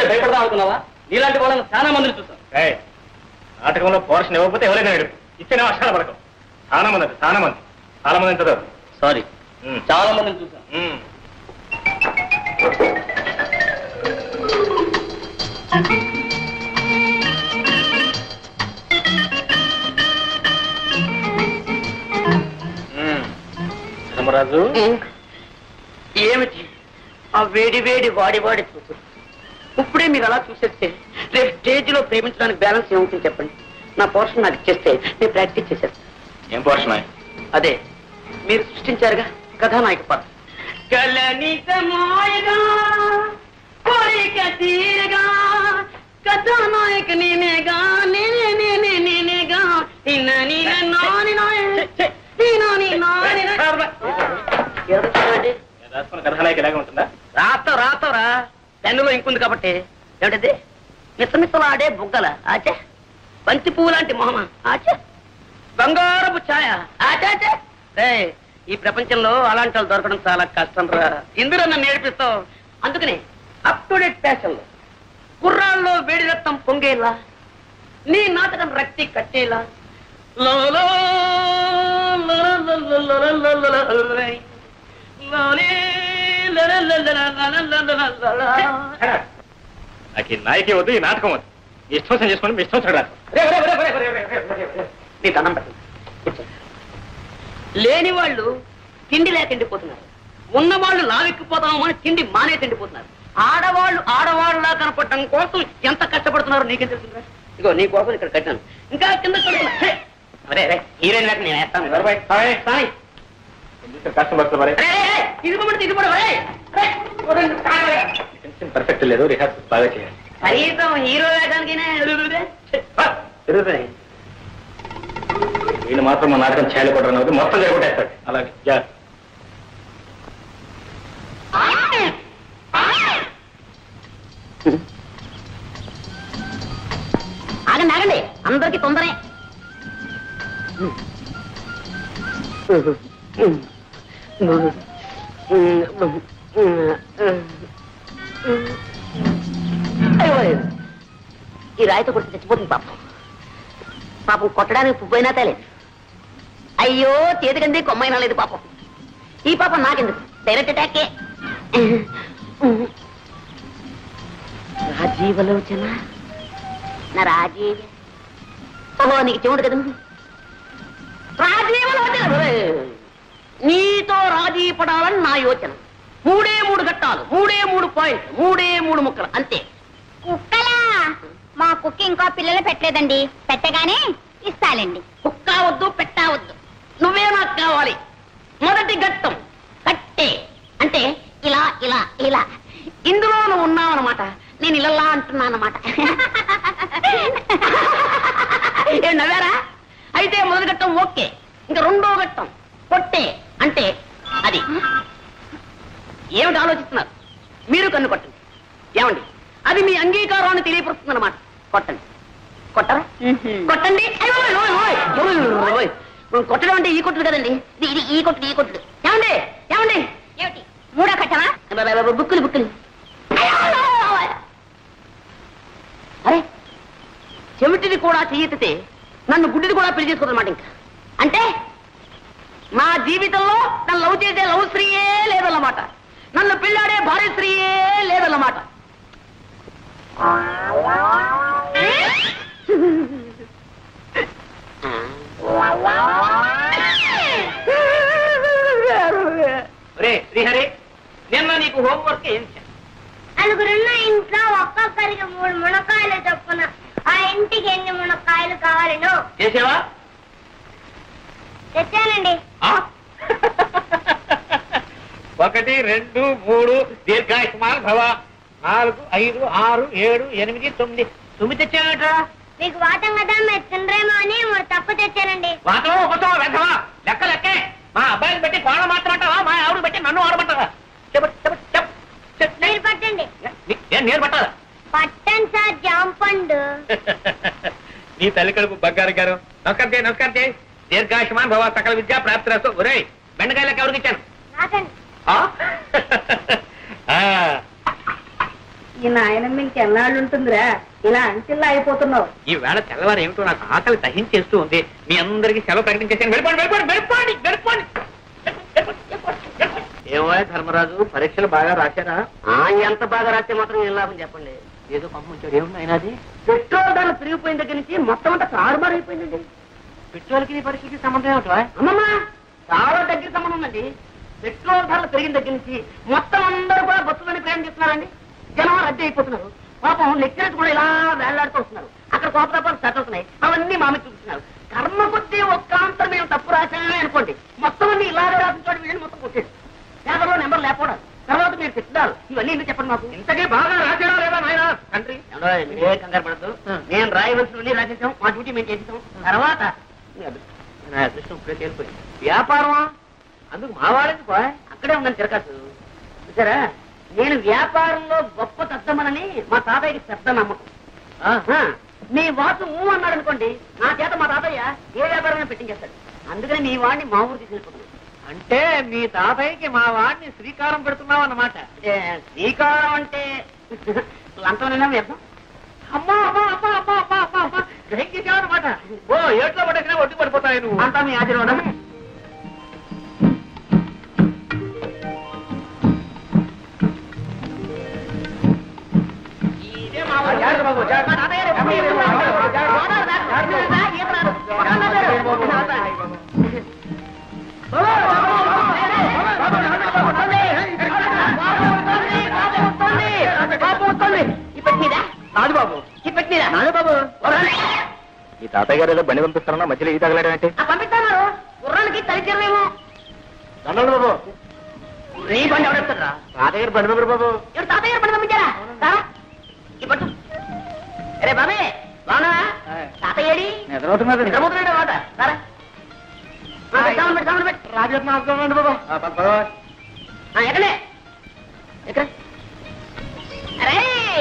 భయపడదాం అనుకున్నావా నీలాంటి వాళ్ళని చాలా మందిని చూసాం ఏయ్, నాటకంలో పోర్షన్ ఇవ్వకపోతే ఎవరైనా ఏడు ఇచ్చిన వర్షాల పడకం చాలా మంది అండి చాలా మంది చాలా మంది చదవరు సారీ చాలా మందిని చూసాం ధర్మరాజు ఏమిటి ఆ వేడి వేడి వాడి వాడి చూపు ఇప్పుడే మీరు అలా చూసేస్తే రేపు స్టేజ్ లో ప్రేమించడానికి బ్యాలెన్స్ ఏమవుతుంది చెప్పండి నా పోర్షన్ నాకు ఇచ్చేస్తే నేను ప్రాక్టీస్ చేసేస్తాను ఏం పోర్షన్ అదే మీరు సృష్టించారుగా కథానాయక పాత్ర కలనితమాయగా కోరిక తీరగా కథానాయక నేనేగా నేనే నేనే నేనేగా నిన్న నిన్న నాని నాని నాని నాని నాని రాసుకున్న కథానాయక ఇలాగే ఉంటుందా రాత రాతరా పెన్నులో ఇంకుంది కాబట్టి ఏమిటది మిసమిసలాడే బుగ్గల ఆచే బంతి పువ్వు లాంటి మొహమ ఆచే బంగారపు ఛాయ ఆచాచే రేయ్, ఈ ప్రపంచంలో అలాంటి వాళ్ళు దొరకడం చాలా కష్టం రా ఇందులో నన్ను నేర్పిస్తావు అందుకని అప్ టు డేట్ ఫ్యాషన్ లో కుర్రాల్లో వేడి రక్తం పొంగేలా నీ నాటకం రక్తి కట్టేలా లో లో లో లో లో లో లో లో లో లో లో లో. లోలే లలలలలలలలలలల. నాకు ఈ నాయకే వద్దు ఈ నాటకం వద్దు మీ ఇష్టం వచ్చిన చేసుకోండి మీ ఇష్టం వచ్చిన రాసుకోండి. రే, రే, రే, రే, రే, రే, రే, రే, రే. నీ దండం పెట్టు కూర్చో. లేని వాళ్ళు తిండి లేక ఎండిపోతున్నారు ఉన్న వాళ్ళు లావెక్కిపోతాము అని తిండి మానే తిండిపోతున్నారు ఆడవాళ్ళు ఆడవాళ్ళలా కనపడటం కోసం ఎంత కష్టపడుతున్నారో నీకేం తెలుసు ఇగో నీ కోసం ఇక్కడ కట్టాను ఇంకా కింద కడుతున్నా. హే! అరే రే హీరోయిన్ లేక నేను వేస్తాను ఎవరు సాయ్. సాయ్. కొంచెం కష్టం పడుతుంది మరి రే, రే, రే, ఇదిగోమంటే ఇదిగోడు, రే, రే, చూడండి, కాదు. టెన్షన్ పర్ఫెక్ట్ లేదు రిహార్సల్ బాగా చేయాలి కనీసం హీరో వేయడానికైనా తిరుగుతాయి వీళ్ళు మాత్రం మా నాటకం చేయాలి కూడా అవుతుంది మొత్తం జరగొట్టేస్తాడు అలాగే జాగ్రత్త. ఆగండి ఆగండి అందరికి తొందరే అయ్యో, ఈ రాయితో కొట్టి చచ్చిపోతుంది పాపం పాపం కొట్టడానికి పువ్వైనా తేలేదు అయ్యో చేతికంది కొమ్మైనా లేదు పాపం ఈ పాపం నాకెందుకు డైరెక్ట్ అటాకే రాజీవలోచన నా రాజీవ ఓహో నీకు చెవుడు కదా రాజీవలోచన నీతో రాజీ పడాలని నా యోచన మూడే మూడు ఘట్టాలు మూడే మూడు పాయింట్ మూడే మూడు ముక్కలు అంతే కుక్కలా మా కుక్క ఇంకా పిల్లలు పెట్టలేదండి పెట్టగానే ఇస్తాలండి కుక్క వద్దు పెట్టా వద్దు నువ్వే నాకు కావాలి మొదటి ఘట్టం కట్టే అంటే ఇలా ఇలా ఇలా ఇందులో నువ్వు ఉన్నావన్నమాట నేను ఇలా అంటున్నానమాట ఏ నవ్వారా అయితే మొదటి ఘట్టం ఓకే ఇంకా రెండో ఘట్టం కొట్టే అంటే అది ఏమిటి ఆలోచిస్తున్నారు మీరు కన్ను కొట్టండి ఏమండి అది మీ అంగీకారాన్ని తెలియపరుస్తుంది అనమాట కొట్టండి కొట్టరా కొట్టండి అయ్యో, ఓయ్, ఓయ్, ఓయ్, ఓయ్, ఓయ్. కొట్టడం అంటే ఈ కొట్టుడు కదండి ఇది ఇది ఈ కొట్టుడు ఈ కొట్టుడు ఏమండి ఏమండి ఏమిటి మూడో కట్టవా అబ్బబ్బబ్బ, బుక్కులు బుక్కులు అరే చెవిటిది కూడా చెయ్యెత్తితే నన్ను గుడ్డిది కూడా పెళ్లి చేసుకోదన్నమాట ఇంకా అంటే మా జీవితంలో నన్ను లవ్ చేసే లవ్ స్త్రీయే లేదన్నమాట నన్ను పెళ్ళాడే భార్య స్త్రీయే లేదన్నమాట రే శ్రీహరి నిన్న నీకు హోంవర్క్ ఏం చేశాను నలుగురున్న ఇంట్లో ఒక్కొక్కరికి మూడు మునక్కాయలు చొప్పున ఆ ఇంటికి ఎన్ని మునక్కాయలు కావాలను చేసావా తెచ్చానండి ఆ? ఒకటి రెండు మూడు దీర్ఘాయుష్మాన్ భవ నాలుగు ఐదు ఆరు ఏడు ఎనిమిది తొమ్మిది తొమ్మిది తెచ్చావేంట్రా మీకు వాటం కదా మీరు తినరేమో అని మూడు తప్పు తెచ్చానండి వాతం ఒకటో వెంటవా లెక్క లెక్కే మా అబ్బాయిని పెట్టి కోళ్ళ మాట్లాడతావా మా ఆవిడ పెట్టి నన్ను ఆడమంటావా చెప్పు చెప్పు చెప్పు చెప్పు. మీరు పట్టండి నీ- నేను నేర్ పట్టాలా పట్టండి సార్ జాంపండు నీ తల్లి కడుపు బంగారు గారు నమస్కారం చేయి నమస్కారం చేయి దీర్ఘాయుష్మాన్ భవ సకల విద్యా ప్రాప్తి రస్తు ఒరేయ్ బెండకాయలకు ఎవరికి ఇచ్చాను నాకండి ఆ? ఆ. ఈ నాయనమ్మ ఇంకెన్నాళ్ళు ఉంటుందిరా ఇలా అంచెల్లా అయిపోతున్నావు ఈ వేళ తెల్లవారు ఏమిటో నాకు ఆకలి దహించేస్తూ ఉంది మీ అందరికి సెలవు ప్రకటించేసాను వెళ్ళిపోండి వెళ్ళిపోండి వెళ్ళిపోండి వెళ్ళిపోండి ఏమో ధర్మరాజు పరీక్షలు బాగా రాశారా ఎంత బాగా రాస్తే మాత్రం ఏం లాభం చెప్పండి ఏదో పంపం వచ్చాడు ఏముంది ఆయన అది పెట్రోల్ ధరలు పెరిగిపోయిన దగ్గర నుంచి మొత్తం అంతా తారుమారు అయిపోయిందండి పెట్రోల్కి నీ పరీక్షకి సంబంధం ఏమిటో అమ్మమ్మ చాలా దగ్గర సంబంధం ఉందండి పెట్రోల్ ధరలు పెరిగిన దగ్గర నుంచి మొత్తం అందరూ కూడా బస్సులోనే ప్రయాణం చేస్తున్నారండి జనం రద్దీ అయిపోతున్నారు పాపం లెక్చరర్స్ కూడా ఇలా వేళ్లాడుతూ వస్తున్నారు అక్కడ కోపతాపాలు తట్టుతున్నాయి అవన్నీ మామి చూపిస్తున్నారు కర్మ కొద్దీ ఒక్కాంతం మేము తప్పు రాసామే అనుకోండి మొత్తం అన్ని ఇలాగే రాసిన చోట వీళ్ళు మొత్తం కొట్టేది పేపర్లో నెంబర్ లేకపోవడం తర్వాత మీరు తిట్టారు ఇవన్నీ ఎందుకు చెప్పండి మాకు ఇంతకీ బాగా రాశాడా లేదా నాయన తండ్రి ఎవడో మీరే కంగారు పడద్దు నేను రాయవలసినవన్నీ రాసేసాం మా డ్యూటీ మేము చేసేసాం తర్వాత మీ అదృష్టం. నా అదృష్టం ఇప్పుడే తేలిపోయింది వ్యాపారమా అందుకు మా వాడేందుకు అక్కడే ఉందని తిరగచ్చు చూసారా నేను వ్యాపారంలో గొప్ప తద్దమనని మా తాతయ్యకి పెద్ద నమ్మకం ఆ, మీ వాసు ఊ అన్నాడు అనుకోండి నా చేత మా తాతయ్య ఏ వ్యాపారమైనా పెట్టించేస్తాడు అందుకని మీ వాడిని మా ఊరు తీసుకెళ్ళిపోతున్నాను అంటే మీ తాతయ్యకి మా వాడిని శ్రీకారం పెడుతున్నావు అన్నమాట అంటే శ్రీకారం అంటే లంచమైనా వ్యర్థం అమ్మా అమ్మా అమ్మా అమ్మా అమ్మా అమ్మా అమ్మా గ్రహించేసావు అన్నమాట ఓ ఏట్లో పడేసినా ఒడ్డు పడిపోతాయి నువ్వు అంతా మీ ఆశీర్వాదం ఇదే మా వాడు. జాగ్రత్త బాబు, జాగ్రత్త. మా తాతయ్య గారు ఎప్పుడు ఈత రాదు. గోదావరి దాటి ఈత రాదు. ఈత రాదు. ఎక్కడన్నా లేరు. రాజు బాబు నాన్న బాబు ఈ తాతయ్య గారు ఏదో బండి పంపిస్తారన్నా మధ్యలో ఈ తగలడం ఏంటి పంపిస్తాను గుర్రానికి తలిచేమేమో దండండి బాబు నీ బండి ఎవడెత్తారా తాతయ్య గారు బండి పంపరు బాబు ఎవరు తాతయ్య గారు బండి పంపించారా సారా ఈ పట్టు అరే బాబే బానా తాతయ్యడి నిద్రపోతున్నారు నిద్రపోతున్నాడు మాట సారా పెడతామని పెడతామని పెట్టు రాజరత్న అవసరం బాబు ఆ, ఎక్కడే ఎక్కడ అరే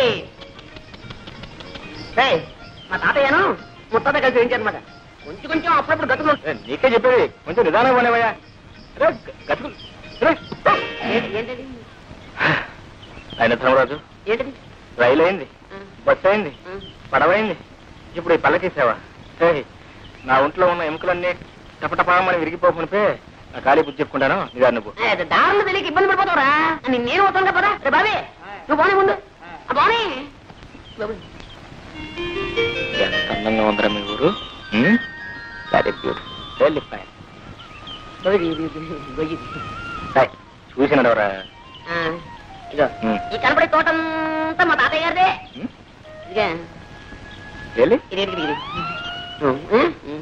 ఏయ్, మా తాతయ్యను ముత్తాత కలిసి వేయించారనమాట కొంచెం కొంచెం అప్పుడప్పుడు గతులు నీకే చెప్పేది కొంచెం నిదానం పోనేవయ్యా గతుకులు ఏంటి- ఏంటిది ఆయన ధర్మరాజు ఏంటిది రైలు అయింది ఆ, బస్సు అయింది ఆ. పడవైంది ఇప్పుడు ఈ పల్లకి సేవ ఏయ్, నా ఒంట్లో ఉన్న ఎముకలన్నీ టపటపామని విరిగిపోకునిపే నా ఖాళీ బుద్ధి చెప్పుకుంటాను నిదాన్ని నువ్వు ఏ, అది దారులు తెలియక ఇబ్బంది పడిపోతావురా అని నేను వస్తాను కదా రే బాబే నువ్వు బానే ముందు ఆ, బానే బాబు. ఎంత అందంగా ఉందిరా మీ ఊరు వెరీ బ్యూటిఫుల్ వెరీ ఫైన్ చూసినవరా ఆ, ఇదిగో ఈ కనపడే తోటంతా మా తాతయ్య గారిదే ఇదిగా వెళ్ళి ఇది ఇది ఇది ఉం, ఉం.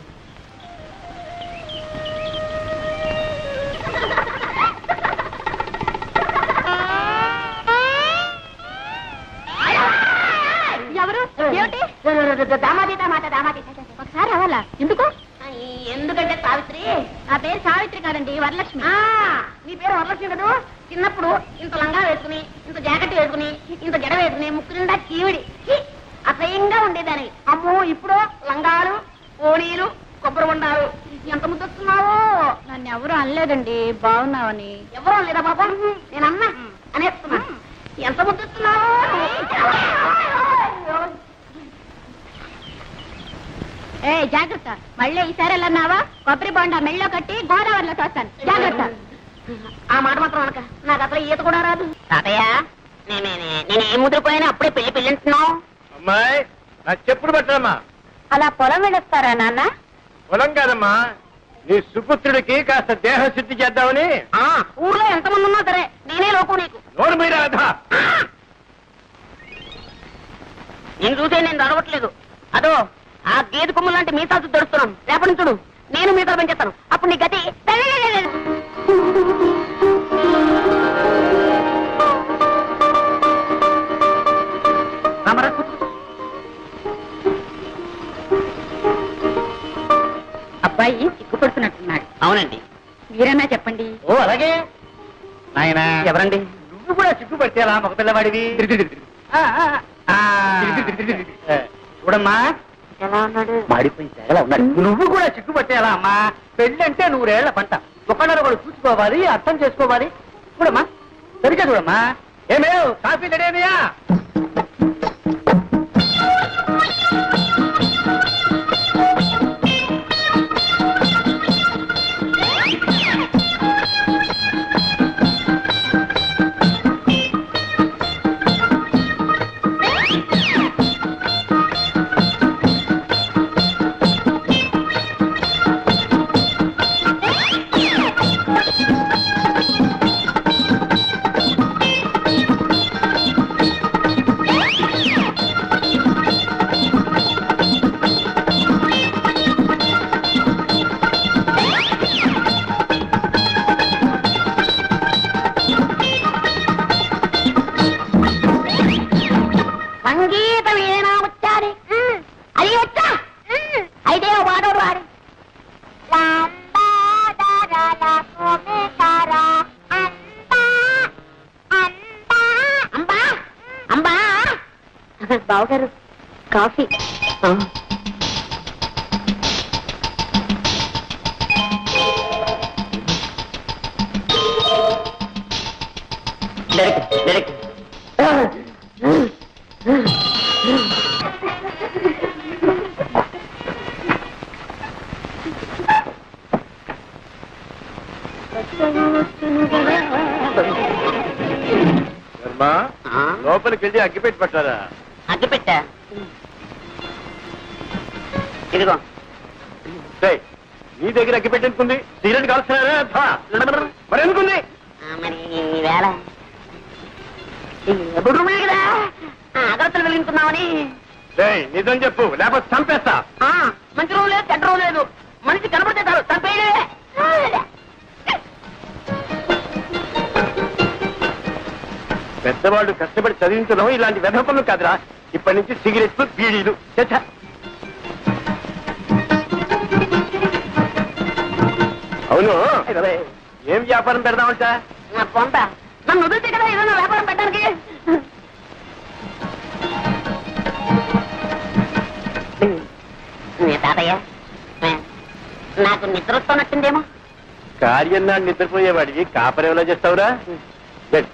ఎవరు ఏమిటి దామాది దామాట దామాది ఒకసారి రావాలా ఎందుకు ఎందుకంటే సావిత్రి నా పేరు సావిత్రి కాదండి వరలక్ష్మి ఆ, నీ పేరు వరలక్ష్మి కదూ చిన్నప్పుడు ఇంత లంగా వేసుకుని ఇంత జాకెట్ వేసుకుని ఇంత జడ వేసుకుని ముక్కు నిండా చీవిడి ఛీ, అసహ్యంగా ఉండేదాన్ని అమ్మో ఇప్పుడు లంగాలు ఓణీలు కొబ్బరి ఉండాలు ఎంత ముద్దొస్తున్నావో నన్ను ఎవరు అనలేదండి బాగున్నావని ఎవరో లేదా పాపం నేను అన్నా అనేస్తున్నా ఎంత ముద్దొస్తున్నావో ఏ జాగ్రత్త మళ్ళీ ఈసారి వెళ్ళన్నావా కొబ్బరి బొండ మెళ్ళో కట్టి గోదావరిలో తోస్తాను జాగ్రత్త ఆ మాట మాత్రం అనక నాకు అసలు ఈత కూడా రాదు తాతయ్య నేను నేను ఏం ముద్రపోయినా అప్పుడే పెళ్లి పెళ్ళంటున్నావు అమ్మాయి నా చెప్పుడు పట్టమ్మా అలా పొలం వెళ్ళొస్తారా నాన్న పొలం కాదమ్మా నీ సుపుత్రుడికి కాస్త దేహ శుద్ధి చేద్దామని ఆ ఊర్లో ఎంతమంది ఉన్నా సరే నేనే లోకం నీకు నోరు మీద నేను చూసే నేను నడవట్లేదు అదో ఆ గేదె కొమ్ము లాంటి మీసాలు దొరుకుతున్నాను రేపటి నుంచి చూడు నేను మీసాలు పెంచేస్తాను అప్పుడు నీ గతి అబ్బాయి సిగ్గుపడుతున్నట్టున్నాడు అవునండి మీరన్నా చెప్పండి ఓ అలాగే నాయన ఎవరండి నువ్వు కూడా సిగ్గుపడితే అలా మగ పిల్లవాడివి ఆ. చూడమ్మా ఎలా ఉన్నాడు మాడిపోయి తెగలా ఉన్నాడు నువ్వు కూడా సిగ్గుపట్టేలా అమ్మా పెళ్ళంటే నూరేళ్ల పంట ఒకళ్ళని ఒకడు చూసుకోవాలి అర్థం చేసుకోవాలి చూడమ్మా సరిగ్గా చూడమ్మా ఏమేవ్ కాఫీ రెడీయా సంగీత వీణ వచ్చాది అది వచ్చా అయితే ఓ పాట ఒకటి పాడు అంబా అంబా బావగారు కాఫీ డైరెక్ట్ డైరెక్ట్ ధర్మా లోపలికి వెళ్ళి అగ్గిపెట్టి పట్టారా అగ్గి పెట్టా ఇదిగో డేయ్, నీ దగ్గర అగ్గిపెట్టి ఎందుకుంది సిగరెట్ కాల్స్తున్నారా మరి ఎందుకుంది ఆ, మరి ఈ వేళ ఎప్పుడు ఉన్నాయి కదా ఆ, అగరత్తులు వెలిగించుకున్నామని డేయ్, నిజం చెప్పు లేకపోతే చంపేస్తా ఆ, మంచి రోజు లేదు చెడ్డ రోజు లేదు మనిషి కనబడితే చాలు చంపేయడే పెద్దవాళ్ళు కష్టపడి చదివించడం ఇలాంటి వెధ పనులు కాదురా ఇప్పటి నుంచి సిగరెట్లు బీడీలు చచ్చా అవును ఏం వ్యాపారం పెడదామంట నా పొంత నన్ను వదిలితే కదా ఏదైనా వ్యాపారం పెట్టడానికి నీ తాతయ్య ఏ, నాకు నిద్ర వస్తున్నట్టుందేమో కార్యం నాడు నిద్రపోయేవాడికి కాపరం ఎలా చేస్తావురా గట్.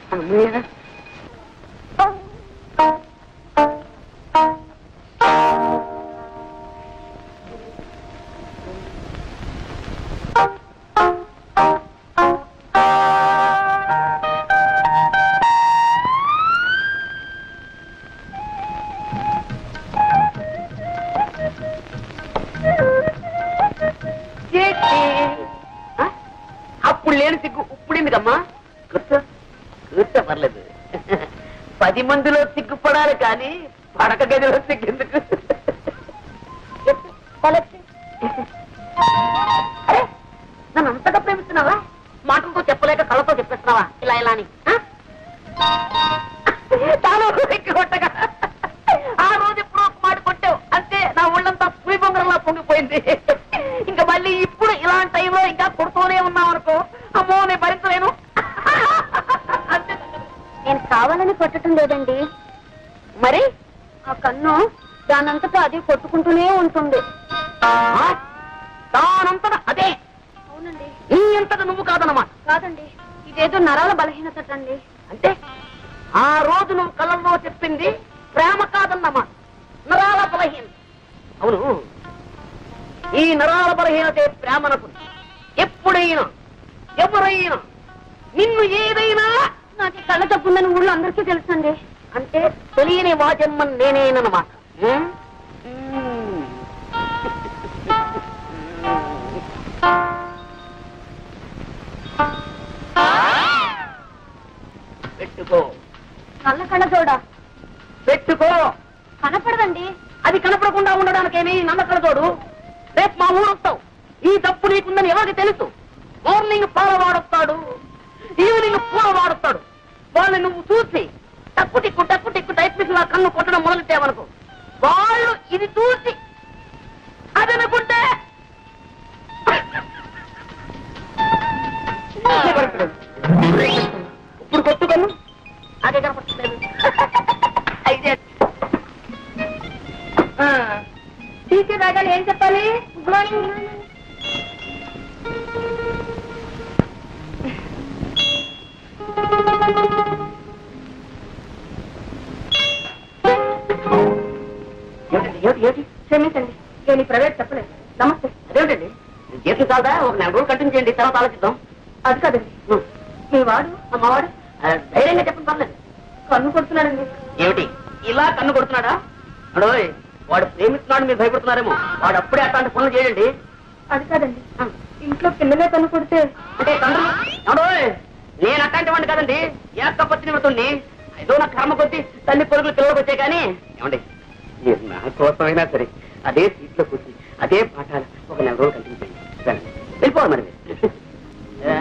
ఆ? అప్పుడు లేని సిగ్గు ఇప్పుడు ఎందుకమ్మా కూర్చో కూర్చో పర్లేదు పది మందిలో సిగ్గుపడాలి కానీ పడక గదిలో సిగ్గెందుకు అరే నన్ను అంతగా ప్రేమిస్తున్నావా మాటలతో చెప్పలేక కళ్ళతో చెప్పేస్తున్నావా ఇలా ఇలా అని ఆ? చాలు ఎక్కి కొట్టగా ఆ రోజు ఎప్పుడో ఒక మాట కొట్టావు అంతే నా ఒళ్ళంతా పులి బొంగరంలా పొంగిపోయింది ఇంకా మళ్ళీ ఇప్పుడు ఇలాంటి టైంలో ఇంకా కొడుతూనే ఉన్నావు అనుకో అమ్మో నేను భరించలేను అంతే. నేను కావాలని కొట్టడం లేదండి మరి ఆ కన్ను దానంతటా అది కొట్టుకుంటూనే ఉంటుంది ఆ? దానంతట అదే అవునండి నీ అంతట నువ్వు కాదన్నమాట కాదండి ఇదేదో నరాల బలహీనత అండి అంటే ఆ రోజు నువ్వు కళ్ళల్లో చెప్పింది ప్రేమ కాదన్నమాట నరాల బలహీన అవును ఈ నరాల బలహీనతే ప్రేమనకు ఎప్పుడైనా ఎవరైనా నిన్ను ఏదైనా నాకు ఈ కళ్ళ తప్పుందని ఊళ్ళో అందరికీ తెలుసండి అంటే తెలియని వాజన్మ నేనేనమాట ఉం? పెట్టుకో నల్ల కళ్ళ జోడ పెట్టుకో కనపడదండి అది కనపడకుండా ఉండడానికేమి నమ్మకం తోడు రేపు మా ఊరు వస్తావు ఈ తప్పు నీకుందని ఎవరికి తెలుసు మార్నింగ్ పాల వాడొస్తాడు ఈవినింగ్ పూల వాడొస్తాడు వాళ్ళని నువ్వు చూసి టక్కు టిక్కు టక్కు టిక్కు టైప్ మిషన్ కన్ను కొట్టడం మొదలెట్టావనుకో వాళ్ళు ఇది చూసి అది అనుకుంటే ఇప్పుడు కొట్టుకను అదే కనపడలేదు అయితే టీచర్ రాగాలి ఏం చెప్పాలి గుడ్ మార్నింగ్ చేసిన చాలదా ఒక నెల రోజులు కంటిన్యూ చేయండి తర్వాత ఆలోచిద్దాం అది కాదండి ఉం. మీ వాడు అమ్మవాడు ఆ, ధైర్యంగా చెప్పండి పర్లేదు కన్ను కొడుతున్నాడండి ఏమిటి ఇలా కన్ను కొడుతున్నాడా అడోయ్ వాడు ప్రేమిస్తున్నాడు మీరు భయపడుతున్నారేమో వాడు అప్పుడే అట్లాంటి పనులు చేయండి అది కాదండి ఇంట్లో పిల్లలే కన్ను కొడితే అంటే తండ్రి అడోయ్ నేను అట్లాంటి వాడిని కదండి ఏకపత్ని నిమిడుతుంది ఏదో నా కర్మ కొద్ది తల్లి పొరుగులు పిల్లలకు వచ్చాయి కానీ ఏమండి మీరు నా కోసమైనా సరే అదే సీట్లో కూర్చుని అదే పాఠాలు ఒక నెల రోజులు కంటిన్యూ చేయండి వెళ్ళండి. వెళ్ళిపోవాలి మరి మీరు. ఏ?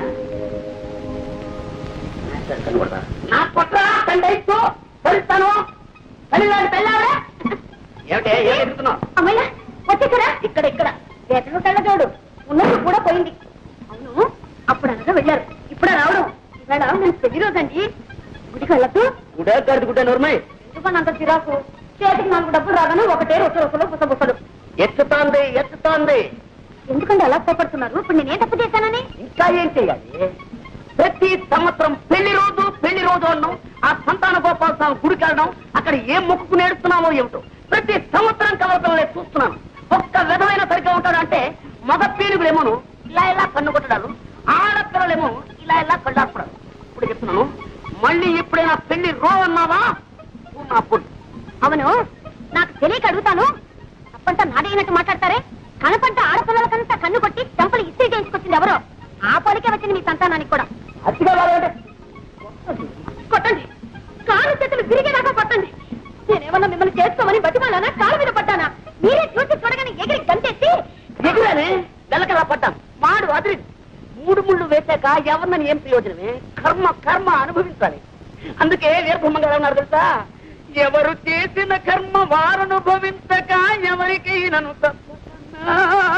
నా సరే కనబడతా. నా పట్ల తండ్రి అయిపో భరిస్తాను తల్లిలాంటి పెళ్ళావిడ ఏమిటే ఏం ఎదుగుతున్నావు అమ్మయ్య వచ్చేసారా ఇక్కడ ఇక్కడ ఎక్కడ కళ్ళజోడు ఉన్నది కూడా పోయింది అవును అప్పుడు అనగా వెళ్ళారు ఇప్పుడు రావడం ఇవాళ నేను పెళ్లి రోజండి గుడికి వెళ్ళదు గుడే గడిది గుడ్డే నోర్మై ఎందుకని అంత చిరాకు చేతికి నాలుగు డబ్బులు రాగానే ఒకటే రొట్టె రొట్టెలో పుసబుసలు ఎత్తుతోంది ఎత్తుతోంది ఎందుకంటే అలా కోపడుతున్నారు ఇప్పుడు నేనే తప్పు చేశానని ఇంకా ఏం చెయ్యాలి ప్రతి సంవత్సరం పెళ్లి రోజు పెళ్లి రోజు అన్నాం ఆ సంతాన గోపాల స్వామి గుడికి వెళ్ళడం అక్కడ ఏం మొక్కుకు నేడుస్తున్నామో ఏమిటో ప్రతి సంవత్సరం కలవటంలో చూస్తున్నాను ఒక్క విధమైన సరిగ్గా ఉంటాడంటే మగ పీనుగులేమోను ఇలా ఇలా కన్ను కొట్టడాలు ఆడపిల్లలేమో ఇలా ఇలా కళ్ళాపడాలు ఇప్పుడు చెప్తున్నాను మళ్ళీ ఎప్పుడైనా పెళ్లి రో అన్నావా నువ్వు నా పొడి అవును నాకు తెలియక అడుగుతాను తప్పంతా నాడైనట్టు మాట్లాడతారే కనపంట ఆడపిల్లలకంతా కన్ను కొట్టి చంపలు ఇస్త్రీ చేయించుకొచ్చింది ఎవరో ఆ పలికే వచ్చింది మీ సంతానానికి కూడా అతిగా కావాలంటే కొట్టండి కాలు చేతులు విరిగేదాకా కొట్టండి నేనేమన్నా మిమ్మల్ని చేసుకోమని బతిమాలానా కాలు మీద పడ్డానా మీరే చూసి చూడగానే ఎగిరి గంటెత్తి ఎగురానే వెలకలా పడ్డాం మాడు అదిరి మూడు ముళ్ళు వేశాక ఎవరినని ఏం ప్రయోజనమే కర్మ కర్మ అనుభవించాలి అందుకే వీరబ్రహ్మ గారు అన్నారు తెలుసా ఎవరు చేసిన కర్మ వారు అనుభవించక ఎవరికి నన్ను తప్పదన్నా.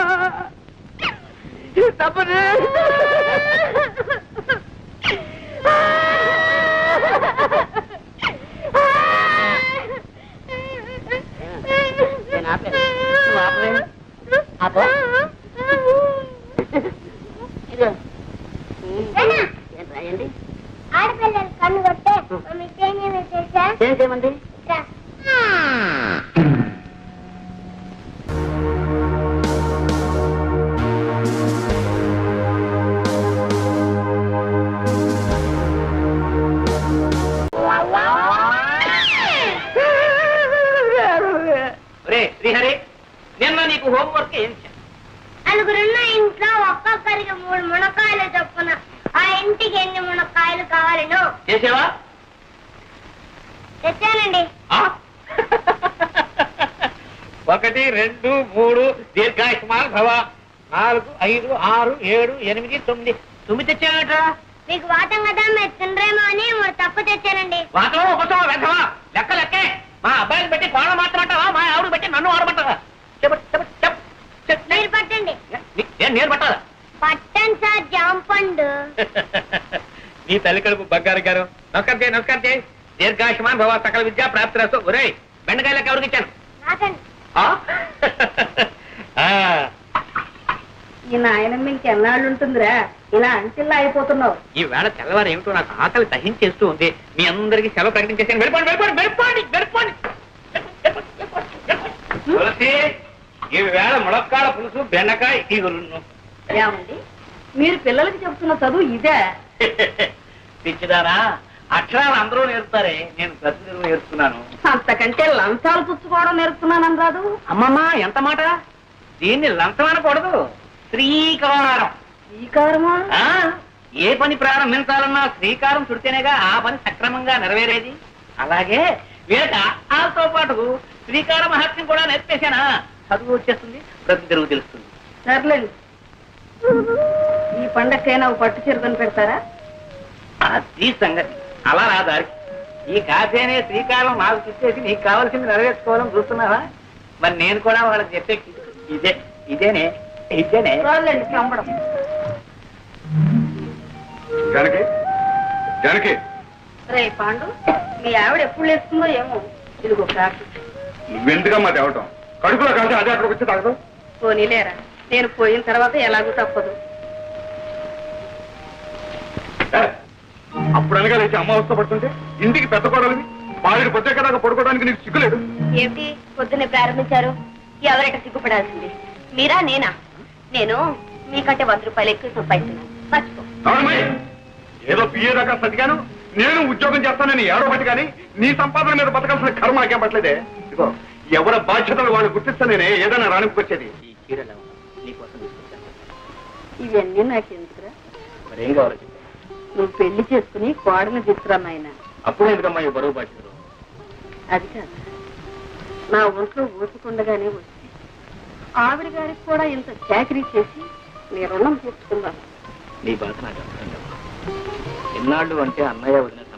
తప్పదు నేను ఆపాను. నువ్వు ఆపవే. ఆపు. ఇదిగో. నాన్న. ఏం రాయండి ఆడపిల్లలు కన్ను కొట్టే మమ్మీ చేంజ్ చేసా ఏం చేయమంది రే శ్రీహరి నిన్న నీకు హోంవర్క్ ఏం చేశాను నలుగురున్న ఇంట్లో ఒక్కొక్కరికి మూడు మునక్కాయలు చొప్పున ఆ ఇంటికి ఎన్ని మునక్కాయలు కావాలను చేసావా తెచ్చానండి ఆ? ఒకటి రెండు మూడు దీర్ఘాయుష్మాన్ భవ నాలుగు ఐదు ఆరు ఏడు ఎనిమిది తొమ్మిది తొమ్మిది తెచ్చావేంట్రా మీకు వాతం కదా మీరు తినరేమో అని మూడు తప్పు తెచ్చానండి వాతం ఒకటం వెధవా లెక్క లెక్కే మా అబ్బాయిని పెట్టి కోణ మాత్రమంటావా మా ఆవిడ పెట్టి నన్ను ఆడమంటావా చెప్పు చెప్పు చెప్పు చెప్పు. మీరు పట్టండి నీ- నేను నేను పట్టాలా పట్టండి సార్ జాంపండు నీ తల్లి కడుపు బంగారు గారు నమస్కారం చేయి నమస్కారం చేయి దీర్ఘాయుష్మాన్ భవ సకల విద్యా ప్రాప్తి రాసు ఒరేయ్ బెండకాయ లెక్క ఎవరికి ఇచ్చాను నాకండి ఆ? ఆ. ఈ నాయనమ్మ ఇంకెన్నాళ్ళు ఉంటుందిరా ఇలా అంచెల్లా అయిపోతున్నావు ఈ వేళ తెల్లవారు ఏమిటో నాకు ఆకలి తహించేస్తూ ఉంది మీ అందరికి సెలవు ప్రకటించేసాను వెళ్ళిపోండి వెళ్ళిపోండి వెళ్ళిపోండి వెళ్ళిపోండి తులసి ఈ వేళ ములక్కాడ పులుసు బెండకాయ ఈగులు ఏమండి మీరు పిల్లలకి చెప్తున్న చదువు ఇదే పిచ్చిదానా అక్షరాలు అందరూ నేర్పుతారే నేను ప్రతిదిన నేర్చుకున్నాను అంతకంటే లంచాలు పుచ్చుకోవడం నేర్పుతున్నానని రాదు అమ్మమ్మ ఎంత మాట దీన్ని లంచం అనకూడదు శ్రీకారం శ్రీకారమా ఆ ఏ పని ప్రారంభించాలన్నా శ్రీకారం చుడితేనేగా ఆ పని సక్రమంగా నెరవేరేది అలాగే వీళ్ళకి ఆతో పాటు శ్రీకార మహత్యం కూడా నేర్పేశానా చదువు వచ్చేస్తుంది బ్రతుకు తెరుగు తెలుస్తుంది సర్లేండి ఈ పండక్కైనా ఒక పట్టు చీర కొని పెడతారా అది సంగతి అలా నా దారికి ఈ కాఫీ అనే శ్రీకారం నాకు చెప్పేసి నీకు కావాల్సింది నెరవేర్చుకోవాలని చూస్తున్నావా మరి నేను కూడా వాళ్ళకి చెప్పే ఇదే ఇదేనే ఇదేనే చాలండి చంపడం జానకి జానకి రే పాండు మీ ఆవిడ ఎప్పుడు లేస్తుందో ఏమో ఇదిగో కాఫీ నువ్వెందుకమ్మా తేవటం కడుపులో కలిసి అదే అక్కడికి వచ్చి తాగదు పోనీలేరా నేను పోయిన తర్వాత ఎలాగూ తప్పదు అప్పుడు అనగా లేచి అమ్మ అవస్థపడుతుంటే ఇంటికి పెద్ద కొడలివి బావిడి పొద్దే కదా పడుకోవడానికి నీకు సిగ్గులేదు ఏమిటి పొద్దున్నే ప్రారంభించారు ఎవరైతే సిగ్గుపడాల్సింది మీరా నేనా నేను మీకంటే వంద రూపాయలు ఎక్కువ సంపాదిస్తున్నాను మర్చిపో అవునమ్మాయి ఏదో పిఏ దాకా సతిగాను నేను ఉద్యోగం చేస్తానని ఏడో బట్టి కానీ నీ సంపాదన మీద బతకాల్సిన కర్మ నాకేం పట్టలేదే ఇదిగో ఎవరి బాధ్యతలు వాళ్ళు గుర్తిస్తే నేనే ఏదైనా రాణింపుకొచ్చేది ఈ చీర ఎలా ఉందో నీకోసం తీసుకొచ్చాను ఇవన్నీ నాకు ఎందుకురా మరి ఏం కావాలో చెప్పు నువ్వు పెళ్లి చేసుకుని కోడలు తీసుకురా నాయన అప్పుడు ఎందుకమ్మా ఈ బరువు బాధ్యతలు అది కాదు నా ఒంట్లో ఊసుకుండగానే వచ్చి ఆవిడ గారికి కూడా ఇంత చాకరీ చేసి నీ రుణం తీర్చుకుందాం నీ బాధ నాకు అర్థం కాదు ఎన్నాళ్ళు అంటే అన్నయ్య వదిన